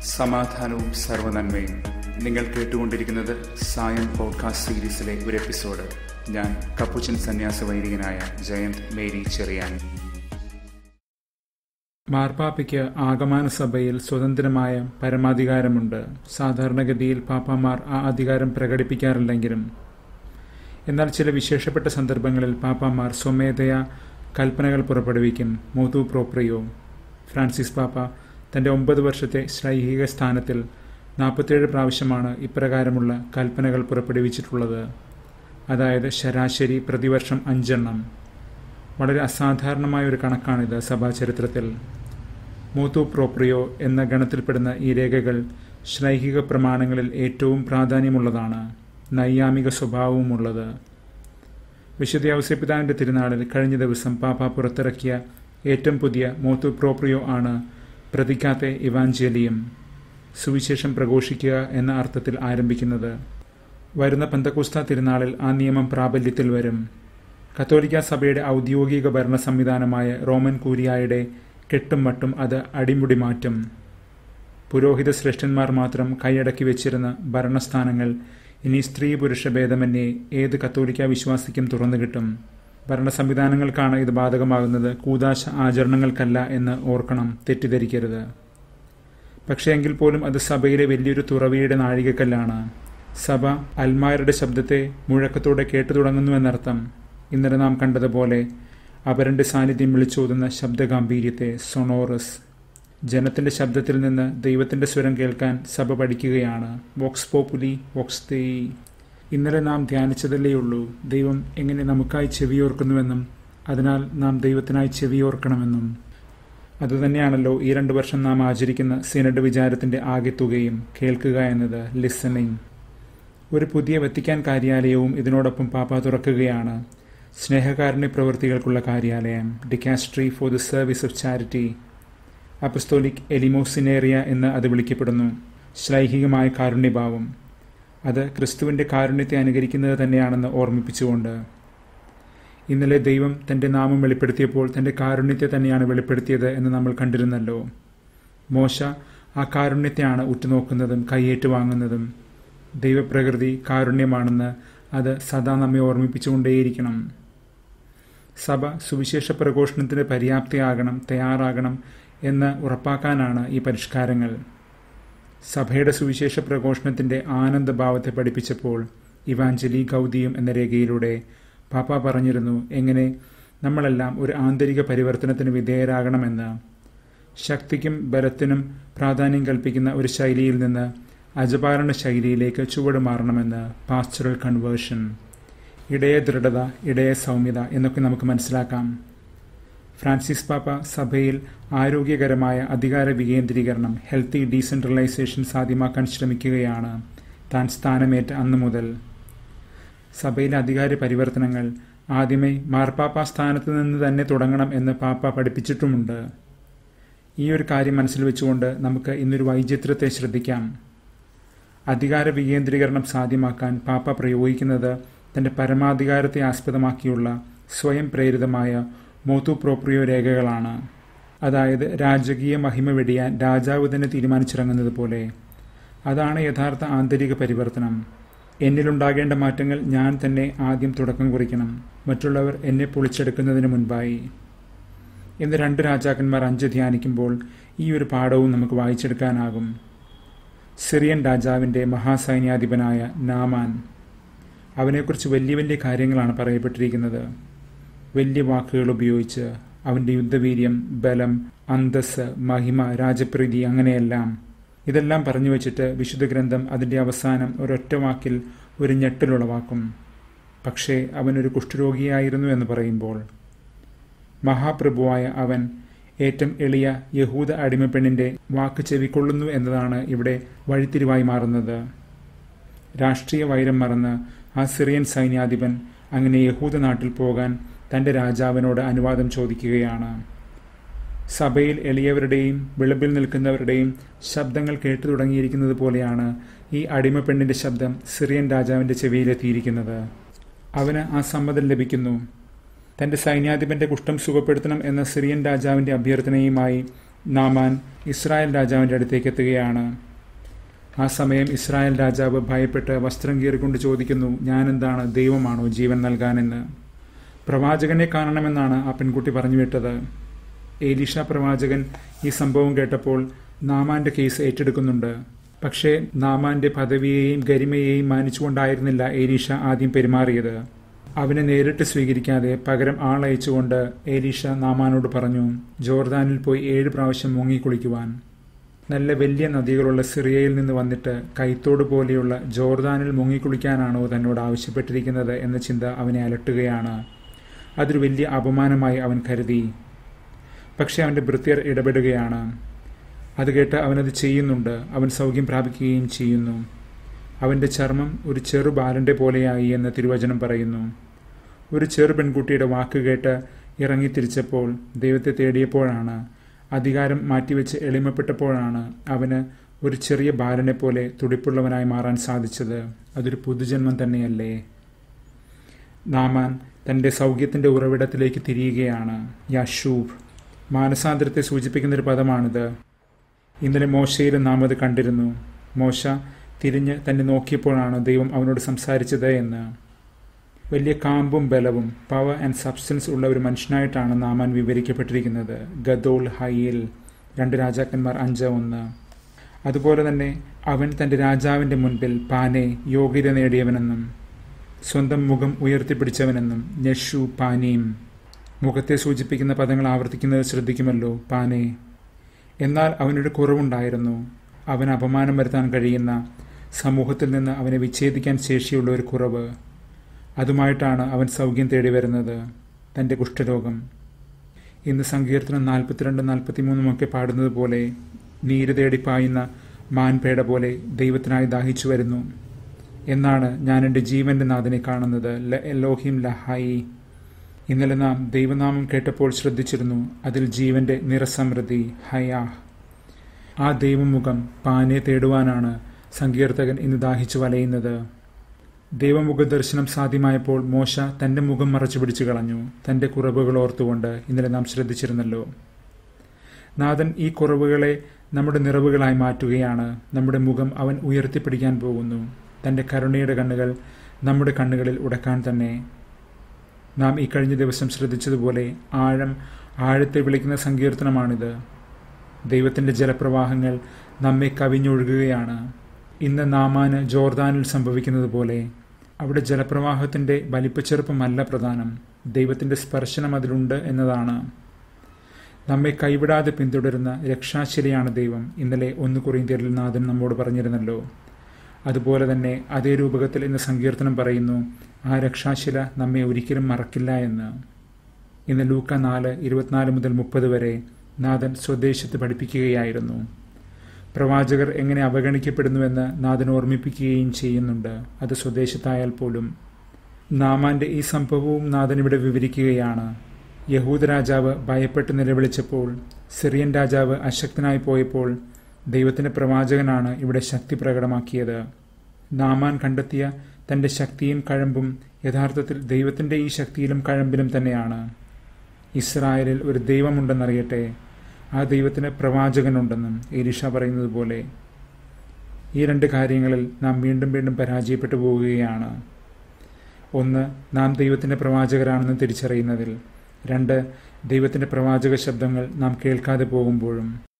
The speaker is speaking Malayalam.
സമാധാനവും സർവനന്മയും നിങ്ങൾ കേട്ടുകൊണ്ടിരിക്കുന്നത് സായം പോഡ്കാസ്റ്റ് സീരീസിലെ ഒരു എപ്പിസോഡ് ഞാൻ കപ്പുച്ചൻ സന്യാസ വൈദികനായ ജയന്ത് മേരി ചെറിയാൻ മാർപ്പാപ്പയ്ക്ക് ആഗമന സഭയിൽ സ്വതന്ത്രമായ പരമാധികാരമുണ്ട് സാധാരണഗതിയിൽ പാപ്പാമാർ ആ അധികാരം പ്രകടിപ്പിക്കാറില്ലെങ്കിലും എന്നാൽ ചില വിശേഷപ്പെട്ട സന്ദർഭങ്ങളിൽ പാപ്പാമാർ സ്വമേധയാ കൽപ്പനകൾ പുറപ്പെടുവിക്കും മോതു പ്രോപ്രിയോ ഫ്രാൻസിസ് പാപ്പ തൻ്റെ ഒമ്പത് വർഷത്തെ ശ്ലൈഹിക സ്ഥാനത്തിൽ നാൽപ്പത്തേഴ് പ്രാവശ്യമാണ് ഇപ്രകാരമുള്ള കൽപ്പനകൾ പുറപ്പെടുവിച്ചിട്ടുള്ളത് അതായത് ശരാശരി പ്രതിവർഷം അഞ്ചെണ്ണം വളരെ അസാധാരണമായ ഒരു കണക്കാണിത് സഭാചരിത്രത്തിൽ മൂത്തു പ്രോപ്രിയോ എന്ന ഗണത്തിൽപ്പെടുന്ന ഈ രേഖകൾ ശ്ലൈഹിക പ്രമാണങ്ങളിൽ ഏറ്റവും പ്രാധാന്യമുള്ളതാണ് നൈയാമിക സ്വഭാവവുമുള്ളത് വിശുദ്ധ ഔസ്യപിതാവിൻ്റെ തിരുനാളിൽ കഴിഞ്ഞ ദിവസം പാപ്പ പുറത്തിറക്കിയ ഏറ്റവും പുതിയ മോത്തു പ്രോപ്രിയോ ആണ് പ്രതിക്കാത്തെ ഇവാഞ്ചേലിയും സുവിശേഷം പ്രഘോഷിക്കുക എന്ന അർത്ഥത്തിൽ ആരംഭിക്കുന്നത് വരുന്ന പന്തക്കുസ്ത തിരുനാളിൽ ആ നിയമം പ്രാബല്യത്തിൽ വരും കത്തോലിക്ക സഭയുടെ ഔദ്യോഗിക ഭരണ സംവിധാനമായ റോമൻ കൂരിയായുടെ കെട്ടും മട്ടും അത് അടിമുടി മാറ്റും പുരോഹിത ശ്രേഷ്ഠന്മാർ മാത്രം കൈയടക്കി വെച്ചിരുന്ന ഭരണസ്ഥാനങ്ങൾ ഇനി സ്ത്രീ പുരുഷ ഭേദമന്യേ ഏത് കത്തോലിക്ക വിശ്വാസിക്കും തുറന്നു കിട്ടും ഭരണ സംവിധാനങ്ങൾക്കാണ് ഇത് ബാധകമാകുന്നത് കൂതാശ ആചരണങ്ങൾക്കല്ല എന്ന് ഓർക്കണം തെറ്റിദ്ധരിക്കരുത് പക്ഷേ എങ്കിൽ പോലും അത് സഭയിലെ വലിയൊരു തുറവിയുടെ നാഴികക്കല്ലാണ് സഭ അൽമാരുടെ ശബ്ദത്തെ മുഴക്കത്തോടെ കേട്ടു തുടങ്ങുന്നുവെന്നർത്ഥം ഇന്നലെ നാം കണ്ടതുപോലെ അവരൻ്റെ സാന്നിധ്യം വിളിച്ചോതുന്ന ശബ്ദഗാംഭീര്യത്തെ സൊണോറസ് ജനത്തിൻ്റെ ശബ്ദത്തിൽ നിന്ന് ദൈവത്തിൻ്റെ സ്വരം കേൾക്കാൻ സഭ പഠിക്കുകയാണ് വോക്സ് പോപ്പുലി വോക്സ് തേയി ഇന്നലെ നാം ധ്യാനിച്ചതല്ലേയുള്ളൂ ദൈവം എങ്ങനെ നമുക്കായി ചെവിയോർക്കുന്നുവെന്നും അതിനാൽ നാം ദൈവത്തിനായി ചെവിയോർക്കണമെന്നും അതുതന്നെയാണല്ലോ ഈ രണ്ടു വർഷം നാം ആചരിക്കുന്ന സിനഡ് വിചാരത്തിൻ്റെ ആകെത്തുകയും കേൾക്കുക എന്നത് ലിസണിംഗ് ഒരു പുതിയ വത്തിക്കാൻ കാര്യാലയവും ഇതിനോടൊപ്പം പാപ്പ തുറക്കുകയാണ് സ്നേഹകാരുണ്യ പ്രവൃത്തികൾക്കുള്ള കാര്യാലയം dicastery for the service of charity apostolic എലിമോസിനേറിയ എന്ന് അത് വിളിക്കപ്പെടുന്നു ശ്ലൈഹികമായ കാരുണ്യഭാവം അത് ക്രിസ്തുവിൻ്റെ കാരുണ്യത്തെ അനുകരിക്കുന്നത് തന്നെയാണെന്ന് ഓർമ്മിപ്പിച്ചുകൊണ്ട് ഇന്നലെ ദൈവം തൻ്റെ നാമം വെളിപ്പെടുത്തിയപ്പോൾ തൻ്റെ കാരുണ്യത്തെ തന്നെയാണ് വെളിപ്പെടുത്തിയത് എന്ന് നമ്മൾ കണ്ടിരുന്നല്ലോ മോശ ആ കാരുണ്യത്തെയാണ് ഉറ്റുനോക്കുന്നതും കൈയേറ്റ് വാങ്ങുന്നതും ദൈവപ്രകൃതി കാരുണ്യമാണെന്ന് അത് സദാ നമ്മെ ഓർമ്മിപ്പിച്ചുകൊണ്ടേയിരിക്കണം സഭ സുവിശേഷ പ്രഘോഷണത്തിന് പര്യാപ്തിയാകണം തയ്യാറാകണം എന്ന് ഉറപ്പാക്കാനാണ് ഈ പരിഷ്കാരങ്ങൾ സഭയുടെ സുവിശേഷ പ്രഘോഷണത്തിൻ്റെ ആനന്ദഭാവത്തെ പഠിപ്പിച്ചപ്പോൾ ഇവാഞ്ചലി ഗൗതിയും എന്ന രേഖയിലൂടെ പാപ്പ പറഞ്ഞിരുന്നു എങ്ങനെ നമ്മളെല്ലാം ഒരു ആന്തരിക പരിവർത്തനത്തിന് വിധേയരാകണമെന്ന് ശക്തിക്കും ബലത്തിനും പ്രാധാന്യം കൽപ്പിക്കുന്ന ഒരു ശൈലിയിൽ നിന്ന് അജപാരണ ശൈലിയിലേക്ക് ചുവട് മാറണമെന്ന് പാസ്ചറൽ കൺവേർഷൻ ഇടയ ദൃഢത ഇടയ സൗമ്യത എന്നൊക്കെ നമുക്ക് മനസ്സിലാക്കാം ഫ്രാൻസിസ് പാപ്പ സഭയിൽ ആരോഗ്യകരമായ അധികാര വികേന്ദ്രീകരണം ഹെൽത്തി ഡീസെൻട്രലൈസേഷൻ സാധ്യമാക്കാൻ ശ്രമിക്കുകയാണ് താൻ സ്ഥാനമേറ്റ അന്നു മുതൽ സഭയിലെ അധികാര പരിവർത്തനങ്ങൾ ആദ്യമേ മാർപ്പാപ്പ സ്ഥാനത്ത് നിന്ന് തന്നെ തുടങ്ങണം എന്ന് പാപ്പ പഠിപ്പിച്ചിട്ടുമുണ്ട് ഈ ഒരു കാര്യം മനസ്സിൽ വെച്ചുകൊണ്ട് നമുക്ക് ഇന്നൊരു വൈചിത്രത്തെ ശ്രദ്ധിക്കാം അധികാര വികേന്ദ്രീകരണം സാധ്യമാക്കാൻ പാപ്പ പ്രയോഗിക്കുന്നത് തൻ്റെ പരമാധികാരത്തെ ആസ്പദമാക്കിയുള്ള സ്വയം പ്രേരിതമായ മോത്തു പ്രോപ്രിയോ രേഖകളാണ് അതായത് രാജകീയ മഹിമ വെടിയാൻ രാജാവ് തന്നെ തീരുമാനിച്ചിറങ്ങുന്നത് പോലെ അതാണ് യഥാർത്ഥ ആന്തരിക പരിവർത്തനം എന്നിലുണ്ടാകേണ്ട മാറ്റങ്ങൾ ഞാൻ തന്നെ ആദ്യം തുടക്കം കുറിക്കണം മറ്റുള്ളവർ എന്നെ പൊളിച്ചെടുക്കുന്നതിന് മുൻപായി എന്ന് രണ്ട് രാജാക്കന്മാർ അഞ്ച് ധ്യാനിക്കുമ്പോൾ ഈ ഒരു പാഠവും നമുക്ക് വായിച്ചെടുക്കാനാകും സിറിയൻ രാജാവിൻ്റെ മഹാസൈന്യാധിപനായ നാമാൻ അവനെക്കുറിച്ച് വലിയ വലിയ കാര്യങ്ങളാണ് പറയപ്പെട്ടിരിക്കുന്നത് വലിയ വാക്കുകൾ ഉപയോഗിച്ച് അവൻ്റെ യുദ്ധവീര്യം ബലം അന്തസ് മഹിമ രാജപ്രീതി അങ്ങനെയെല്ലാം ഇതെല്ലാം പറഞ്ഞു വച്ചിട്ട് വിശുദ്ധ ഗ്രന്ഥം അതിൻ്റെ അവസാനം ഒരൊറ്റ വാക്കിൽ ഒരു ഞെട്ടലുളവാക്കും പക്ഷേ അവനൊരു കുഷ്ഠരോഗിയായിരുന്നു എന്ന് പറയുമ്പോൾ മഹാപ്രഭുവായ അവൻ ഏറ്റവും എളിയ യഹൂദ അടിമപ്പെണ്ണിൻ്റെ വാക്ക് ചെവിക്കൊള്ളുന്നു എന്നതാണ് ഇവിടെ വഴിത്തിരിവായി മാറുന്നത് രാഷ്ട്രീയ വൈരം മറന്ന് ആ സിറിയൻ സൈന്യാധിപൻ അങ്ങനെ യഹൂദ നാട്ടിൽ പോകാൻ തൻ്റെ രാജാവിനോട് അനുവാദം ചോദിക്കുകയാണ് സഭയിൽ എളിയവരുടെയും വിളമ്പിൽ നിൽക്കുന്നവരുടെയും ശബ്ദങ്ങൾ കേട്ടു തുടങ്ങിയിരിക്കുന്നത് പോലെയാണ് ഈ അടിമപ്പെണ്ണിൻ്റെ ശബ്ദം സിറിയൻ രാജാവിൻ്റെ ചെവിയിലെത്തിയിരിക്കുന്നത് അവന് ആ സമ്മതം ലഭിക്കുന്നു തന്റെ സൈന്യാധിപന്റെ കുഷ്ഠം സുഖപ്പെടുത്തണം എന്ന സിറിയൻ രാജാവിന്റെ അഭ്യർത്ഥനയുമായി നാമാൻ ഇസ്രായേൽ രാജാവിൻ്റെ അടുത്തേക്ക് എത്തുകയാണ് ആ സമയം ഇസ്രായേൽ രാജാവ് ഭയപ്പെട്ട് വസ്ത്രം കീറിക്കൊണ്ട് ചോദിക്കുന്നു ഞാൻ എന്താണ് ദൈവമാണോ ജീവൻ നൽകാനെന്ന് പ്രവാചകനെ കാണണമെന്നാണ് ആ പെൺകുട്ടി പറഞ്ഞു വിട്ടത് ഏലീഷ പ്രവാചകൻ ഈ സംഭവം കേട്ടപ്പോൾ നാമാന്റെ കേസ് ഏറ്റെടുക്കുന്നുണ്ട് പക്ഷേ നാമാന്റെ പദവിയെയും ഗരിമയെയും മാനിച്ചുകൊണ്ടായിരുന്നില്ല ഏലീഷ ആദ്യം പെരുമാറിയത് അവനെ നേരിട്ട് സ്വീകരിക്കാതെ പകരം ആളയച്ചുകൊണ്ട് ഏലീഷ നാമാനോട് പറഞ്ഞു ജോർദാനിൽ പോയി ഏഴ് പ്രാവശ്യം മുങ്ങിക്കുളിക്കുവാൻ നല്ല വലിയ നദികളുള്ള സിറിയയിൽ നിന്ന് വന്നിട്ട് കൈത്തോട് പോലെയുള്ള ജോർദാനിൽ മുങ്ങിക്കുളിക്കാനാണോ തന്നോട് ആവശ്യപ്പെട്ടിരിക്കുന്നത് എന്ന ചിന്ത അവനെ അലട്ടുകയാണ് അതൊരു വലിയ അപമാനമായി അവൻ കരുതി പക്ഷെ അവൻ്റെ ഭൃത്യർ ഇടപെടുകയാണ് അത് കേട്ട് അവനത് ചെയ്യുന്നുണ്ട് അവൻ സൗഖ്യം പ്രാപിക്കുകയും ചെയ്യുന്നു അവൻ്റെ ചർമ്മം ഒരു ചെറു ബാലൻ്റെ പോലെയായി എന്ന് തിരുവചനം പറയുന്നു ഒരു ചെറു പെൺകുട്ടിയുടെ വാക്ക് കേട്ട് ഇറങ്ങിത്തിരിച്ചപ്പോൾ ദൈവത്തെ തേടിയപ്പോഴാണ് അധികാരം മാറ്റിവെച്ച് എളിമപ്പെട്ടപ്പോഴാണ് അവന് ഒരു ചെറിയ ബാലനെ പോലെ തുടിപ്പുള്ളവനായി മാറാൻ സാധിച്ചത് അതൊരു പുതുജന്മം തന്നെയല്ലേ നാമാൻ തൻ്റെ സൗഖ്യത്തിൻ്റെ ഉറവിടത്തിലേക്ക് തിരിയുകയാണ് യഷൂബ് മാനസാന്തരത്തെ സൂചിപ്പിക്കുന്ന ഒരു പദമാണിത് ഇന്നലെ മോശയിലും നാം അത് കണ്ടിരുന്നു മോശ തിരിഞ്ഞ് തന്നെ നോക്കിയപ്പോഴാണ് ദൈവം അവനോട് സംസാരിച്ചത് എന്ന് വലിയ കാമ്പും ബലവും പവർ ആൻഡ് സബ്സ്റ്റൻസ് ഉള്ള ഒരു മനുഷ്യനായിട്ടാണ് നാമാൻ വിവരിക്കപ്പെട്ടിരിക്കുന്നത് ഗദോൾ ഹൈയിൽ രണ്ട് രാജാക്കന്മാർ അഞ്ച് ഒന്ന് അതുപോലെ തന്നെ അവൻ തൻ്റെ രാജാവിൻ്റെ മുൻപിൽ പാനെ യോഗ്യത നേടിയവനെന്നും സ്വന്തം മുഖം ഉയർത്തിപ്പിടിച്ചവനെന്നും നെഷു പാനീം മുഖത്തെ സൂചിപ്പിക്കുന്ന പദങ്ങൾ ആവർത്തിക്കുന്നത് ശ്രദ്ധിക്കുമല്ലോ പാനെ എന്നാൽ അവനൊരു കുറവുണ്ടായിരുന്നു അവന് അപമാനം വരുത്താൻ കഴിയുന്ന സമൂഹത്തിൽ നിന്ന് അവനെ വിച്ഛേദിക്കാൻ ശേഷിയുള്ള ഒരു കുറവ് അതുമായിട്ടാണ് അവൻ സൗഖ്യം തേടി വരുന്നത് തൻ്റെ കുഷ്ഠരോഗം ഇന്ന് സങ്കീർത്തനം നാൽപ്പത്തിരണ്ട് നാൽപ്പത്തിമൂന്നും ഒക്കെ പാടുന്നത് പോലെ നീര് തേടി പായുന്ന മാൻപേട പോലെ ദൈവത്തിനായി ദാഹിച്ചു വരുന്നു എന്നാണ് ഞാൻ എൻ്റെ ജീവന്റെ നാഥനെ കാണുന്നത് ല എലോഹിം ലഹായി ഇന്നലെ നാം ദൈവനാമം കേട്ടപ്പോൾ ശ്രദ്ധിച്ചിരുന്നു അതിൽ ജീവന്റെ നിറസമൃദ്ധി ഹയാഹ് ആ ദൈവമുഖം പാനെ തേടുവാനാണ് സങ്കീർത്തകൻ ഇന്ന് ദാഹിച്ചു വലയുന്നത് ദൈവമുഖ ദർശനം സാധ്യമായപ്പോൾ മോശ തന്റെ മുഖം മറച്ചു പിടിച്ചു കളഞ്ഞു തന്റെ കുറവുകൾ ഓർത്തുകൊണ്ട് ഇന്നലെ നാം ശ്രദ്ധിച്ചിരുന്നല്ലോ നാഥൻ ഈ കുറവുകളെ നമ്മുടെ നിറവുകളായി മാറ്റുകയാണ് നമ്മുടെ മുഖം അവൻ ഉയർത്തിപ്പിടിക്കാൻ പോകുന്നു തന്റെ കരുണയുടെ കണ്ണുകൾ നമ്മുടെ കണ്ണുകളിൽ ഉടക്കാൻ തന്നെ നാം ഈ കഴിഞ്ഞ ദിവസം ശ്രദ്ധിച്ചതുപോലെ ആഴം ആഴത്തെ വിളിക്കുന്ന സങ്കീർത്തനമാണിത് ദൈവത്തിൻ്റെ ജലപ്രവാഹങ്ങൾ നമ്മെ കവിഞ്ഞൊഴുകുകയാണ് ഇന്ന് നാമാന് ജോർദാനിൽ സംഭവിക്കുന്നത് പോലെ അവിടെ ജലപ്രവാഹത്തിൻ്റെ വലിപ്പച്ചെറുപ്പമല്ല പ്രധാനം ദൈവത്തിൻ്റെ സ്പർശനം അതിലുണ്ട് എന്നതാണ് നമ്മെ കൈവിടാതെ പിന്തുടരുന്ന രക്ഷാശിലയാണ് ദൈവം ഇന്നലെ ഒന്ന് കുറിന്ത്യരിൽ നാഥൻ നമ്മോട് പറഞ്ഞിരുന്നല്ലോ അതുപോലെ തന്നെ അതേ രൂപകത്തിൽ ഇന്ന് സങ്കീർത്തനം പറയുന്നു ആ രക്ഷാശില നമ്മെ ഒരിക്കലും മറക്കില്ല എന്ന് ഇന്ന് ലൂക്ക നാല് ഇരുപത്തിനാല് മുതൽ മുപ്പത് വരെ നാഥൻ സ്വദേശത്ത് പഠിപ്പിക്കുകയായിരുന്നു പ്രവാചകർ എങ്ങനെ അവഗണിക്കപ്പെടുന്നുവെന്ന് നാഥൻ ഓർമ്മിപ്പിക്കുകയും ചെയ്യുന്നുണ്ട് അത് സ്വദേശത്തായാൽ പോലും നാമാന്റെ ഈ സംഭവവും നാഥൻ ഇവിടെ വിവരിക്കുകയാണ് യഹൂദ രാജാവ് ഭയപ്പെട്ട് നിലവിളിച്ചപ്പോൾ സിറിയൻ രാജാവ് അശക്തനായി പോയപ്പോൾ ദൈവത്തിന്റെ പ്രവാചകനാണ് ഇവിടെ ശക്തി പ്രകടമാക്കിയത് നാമാൻ കണ്ടെത്തിയ തന്റെ ശക്തിയും കഴമ്പും യഥാർത്ഥത്തിൽ ദൈവത്തിന്റെ ഈ ശക്തിയിലും കഴമ്പിലും തന്നെയാണ് ഇസ്രായേലിൽ ഒരു ദൈവമുണ്ടെന്നറിയട്ടെ ആ ദൈവത്തിന് പ്രവാചകനുണ്ടെന്നും എലിഷ പറയുന്നത് പോലെ ഈ രണ്ട് കാര്യങ്ങളിൽ നാം വീണ്ടും വീണ്ടും പരാജയപ്പെട്ടു പോവുകയാണ് ഒന്ന് നാം ദൈവത്തിൻ്റെ പ്രവാചകരാണെന്ന് തിരിച്ചറിയുന്നതിൽ രണ്ട് ദൈവത്തിൻ്റെ പ്രവാചക ശബ്ദങ്ങൾ നാം കേൾക്കാതെ പോകുമ്പോഴും